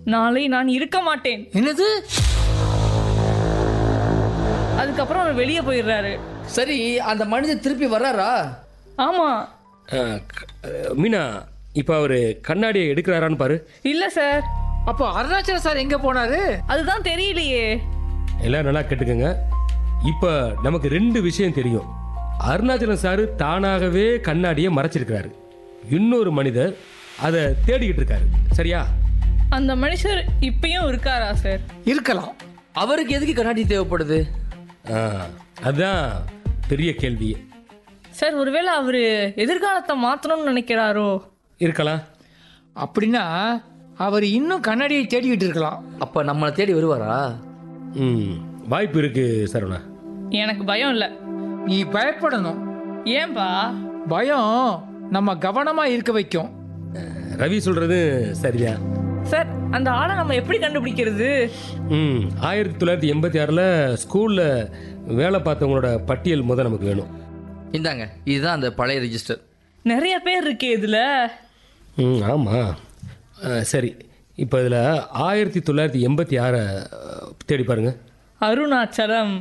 நாளை நான் இருக்க மாட்டேன் என்னது அதுக்கப்புறம் அவர் வெளியே போயிடுறாரு சரி அந்த மனிதன் திருப்பி வர்றாரா ஆமா அஹ், க- அஹ், மீனா இப்போ அவர் கண்ணாடியை எடுக்கிறாரான்னு பாரு இல்ல சார் அப்போ அருணாச்சல சார் எங்க போனாரு அதுதான் தெரியலையே எல்லாம் நல்லா கேட்டுக்கோங்க இப்போ நமக்கு ரெண்டு விஷயம் தெரியும் அருணாச்சலம் சார் தானாகவே கண்ணாடியை மறைச்சிருக்கிறாரு இன்னொரு மனிதர் அதை தேடிக்கிட்டு இருக்காரு சரியா அந்த மனுஷர் இப்பயும் இருக்காரா சார் இருக்கலாம் அவருக்கு எதுக்கு கண்ணாடி தேவைப்படுது ஆ, அதுதான் பெரிய கேள்வி சார் ஒருவேளை அவரு எதிர்காலத்தை மாத்தணும்னு நினைக்கிறாரோ இருக்கலாம் அப்படின்னா அவர் இன்னும் கண்ணாடியை தேடிக்கிட்டு இருக்கலாம் அப்ப நம்மளை தேடி வருவாரா ம் வாய்ப்பு இருக்கு சரவணா எனக்கு பயம் இல்ல நீ பயப்படணும் ஏன்பா பயம் நம்ம கவனமா இருக்க வைக்கும் ரவி சொல்றது சரிதான் சார் அந்த ஆளை நம்ம எப்படி கண்டுபிடிக்கிறது ம் ஆயிரத்தி தொள்ளாயிரத்தி எண்பத்தி ஆறில் ஸ்கூலில் வேலை பார்த்தவங்களோட பட்டியல் முத நமக்கு வேணும் இந்தாங்க இதுதான் அந்த பழைய ரிஜிஸ்டர் நிறைய பேர் இருக்கே இதுல ம் ஆமாம் சரி இப்போ இதில் ஆயிரத்தி தொள்ளாயிரத்தி எண்பத்தி ஆறை தேடி பாருங்க அருணாச்சலம்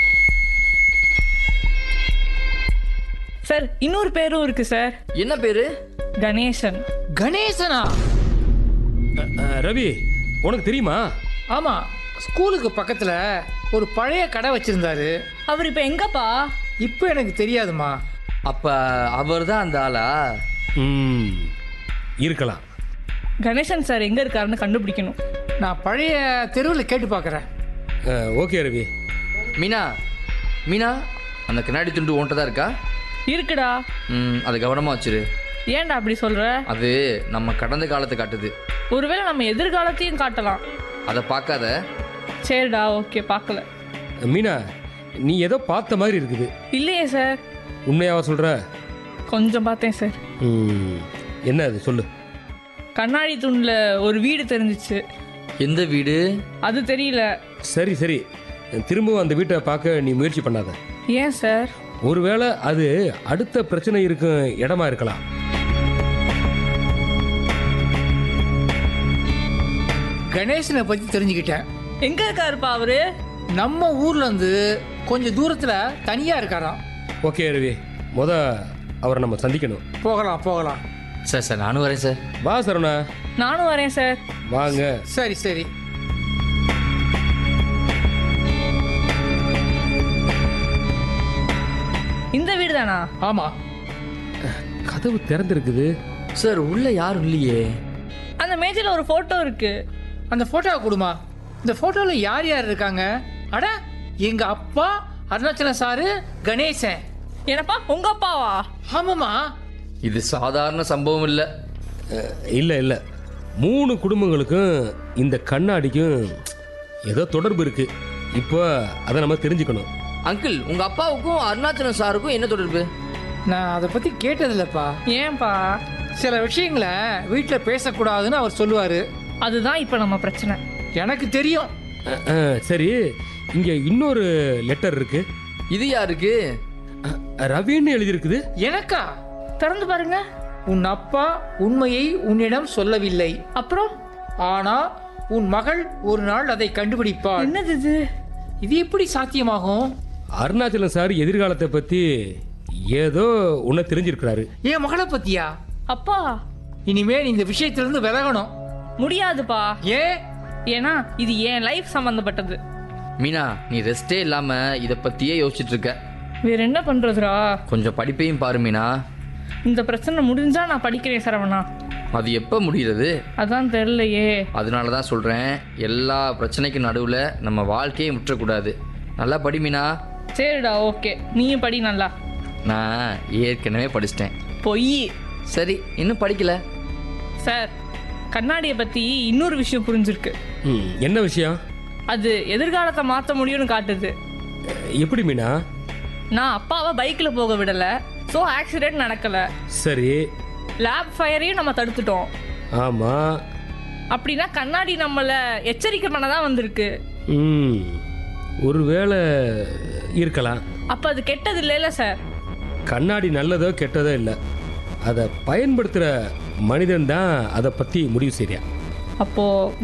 சார் இன்னொரு பேரும் இருக்கு சார் என்ன பேரு கணேசன் கணேசனா அ, அ, ரவி உனக்கு தெரியுமா ஆமா ஸ்கூலுக்கு பக்கத்துல ஒரு பழைய கடை வச்சிருந்தாரு அவர் இப்ப எங்கப்பா இப்போ எனக்கு தெரியாதுமா அப்ப அவர் தான் அந்த ஆளா ம் இருக்கலாம் கணேசன் சார் எங்க இருக்காருன்னு கண்டுபிடிக்கணும் நான் பழைய தெருவில் கேட்டு பார்க்குறேன் அ, ஓகே ரவி மீனா மீனா அந்த கண்ணாடி துண்டு உன்கிட்ட தான் இருக்கா இருக்குடா ம் அதை கவனமா வச்சிரு ஏன்டா அப்படி சொல்ற அது நம்ம கடந்த காலத்தை காட்டுது ஒருவேளை நம்ம எதிர்காலத்தையும் காட்டலாம் அதை பார்க்காத சரிடா ஓகே பார்க்கல மீனா நீ ஏதோ பார்த்த மாதிரி இருக்குது இல்லையே சார் உண்மையாவா சொல்கிற கொஞ்சம் பார்த்தேன் சார் ம் என்ன அது சொல்லு கண்ணாடி தூண்ல ஒரு வீடு தெரிஞ்சிச்சு எந்த வீடு அது தெரியல சரி சரி திரும்பவும் அந்த வீட்டை பார்க்க நீ முயற்சி பண்ணாத ஏன் சார் ஒருவேளை அது அடுத்த பிரச்சனை இருக்கும் இடமா இருக்கலாம் கணேசனை பற்றி தெரிஞ்சுக்கிட்டேன் எங்க இருக்காருப்பா அவரு நம்ம ஊர்ல இருந்து கொஞ்சம் தூரத்தில் தனியாக இருக்காராம் ஓகே ரவி முத அவரை நம்ம சந்திக்கணும் போகலாம் போகலாம் சார் சார் நானும் வரேன் சார் வா சரவணா நானும் வரேன் சார் வாங்க சரி சரி இந்த வீடு தானா ஆமாம் கதவு திறந்திருக்குது சார் உள்ள யாரும் இல்லையே அந்த மேஜையில் ஒரு போட்டோ இருக்கு அந்த ஃபோட்டோவை கொடுமா இந்த ஃபோட்டோவில் யார் யார் இருக்காங்க அட எங்கள் அப்பா அருணாச்சலம் சாரு கணேசன் என்னப்பா உங்க அப்பாவா ஆமாம்மா இது சாதாரண சம்பவம் இல்லை இல்லை இல்லை மூணு குடும்பங்களுக்கும் இந்த கண்ணாடிக்கும் ஏதோ தொடர்பு இருக்கு இப்போ அதை நம்ம தெரிஞ்சுக்கணும் அங்கிள் உங்க அப்பாவுக்கும் அருணாச்சலம் சாருக்கும் என்ன தொடர்பு நான் அதை பற்றி கேட்டதில்லப்பா ஏன்பா சில விஷயங்களை வீட்டில் பேசக்கூடாதுன்னு அவர் சொல்லுவார் அதுதான் இப்போ நம்ம பிரச்சனை எனக்கு தெரியும் அஹ், அஹ், சரி இங்கே இன்னொரு லெட்டர் இருக்கு இது யாருக்கு அஹ், ரவின்னு எழுதியிருக்குது எனக்கா திறந்து பாருங்க உன் அப்பா உண்மையை உன்னிடம் சொல்லவில்லை அப்புறம் ஆனா உன் மகள் ஒரு நாள் அதை கண்டுபிடிப்பாள் என்னது இது இது எப்படி சாத்தியமாகும் அருணாச்சலம் சார் எதிர்காலத்தை பற்றி ஏதோ ஒன்று தெரிஞ்சிருக்கிறாரு என் மகளை பத்தியா அப்பா இனிமே நீ இந்த விஷயத்திலிருந்து விலகணும் முடியாதுப்பா ஏன் ஏன்னா இது என் லைஃப் சம்பந்தப்பட்டது மீனா நீ ரெஸ்டே இல்லாம இதை பத்தியே யோசிச்சுட்டு இருக்க வேற என்ன பண்றதுடா கொஞ்சம் படிப்பையும் பாரு மீனா இந்த பிரச்சனை முடிஞ்சா நான் படிக்கிறேன் சரவணா அது எப்போ முடிகிறது அதான் தெரியலையே அதனால தான் சொல்கிறேன் எல்லா பிரச்சனைக்கும் நடுவில் நம்ம வாழ்க்கையை முற்றக்கூடாது நல்லா படி மீனா சரிடா ஓகே நீயும் படி நல்லா நான் ஏற்கனவே படிச்சிட்டேன் பொய் சரி இன்னும் படிக்கல சார் கண்ணாடியை பத்தி இன்னொரு விஷயம் புரிஞ்சிருக்கு ம், என்ன விஷயம் அது எதிர்காலத்தை மாற்ற முடியும்னு காட்டுது அஹ், எப்படி மீனா நான் அப்பாவை பைக்கில் போக விடலை ஸோ ஆக்சிடென்ட் நடக்கலை சரி லேப் ஃபயரையும் நம்ம தடுத்துட்டோம் ஆமாம் அப்படின்னா கண்ணாடி நம்மளை எச்சரிக்கை பண்ண தான் வந்திருக்கு ம் ஒருவேளை இருக்கலாம் அப்போ அது கெட்டது இல்லைல்ல சார் கண்ணாடி நல்லதோ கெட்டதோ இல்லை அதை பயன்படுத்துகிற மனிதன் தான் அதை பற்றி முடிவு செய்கிறான் அப்போது